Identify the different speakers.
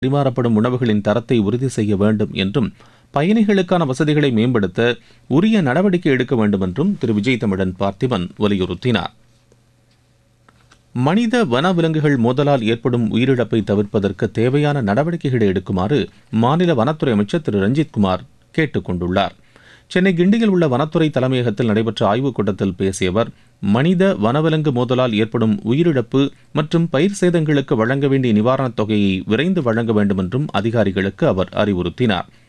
Speaker 1: பரிமாறப்படும் உணவுகளின் தரத்தை உறுதி செய்ய வேண்டும் என்றும் பயணிகளுக்கான வசதிகளை மேம்படுத்த உரிய நடவடிக்கை எடுக்க வேண்டும் என்றும் திரு விஜய் தமிழன் பார்த்திபன் வலியுறுத்தினார் மனித வனவிலங்குகள் மோதலால் ஏற்படும் உயிரிழப்பை தவிர்ப்பதற்கு தேவையான நடவடிக்கைகளை எடுக்குமாறு மாநில வனத்துறை அமைச்சர் திரு ரஞ்சித் குமார் கேட்டுக் கொண்டுள்ளார் சென்னை கிண்டியில் உள்ள வனத்துறை தலைமையகத்தில் நடைபெற்ற ஆய்வுக் கூட்டத்தில் பேசிய அவர் மனித வனவிலங்கு மோதலால் ஏற்படும் உயிரிழப்பு மற்றும் பயிர் சேதங்களுக்கு வழங்க வேண்டிய நிவாரணத் தொகையை விரைந்து வழங்க வேண்டும் என்றும் அதிகாரிகளுக்கு அவர் அறிவுறுத்தினார்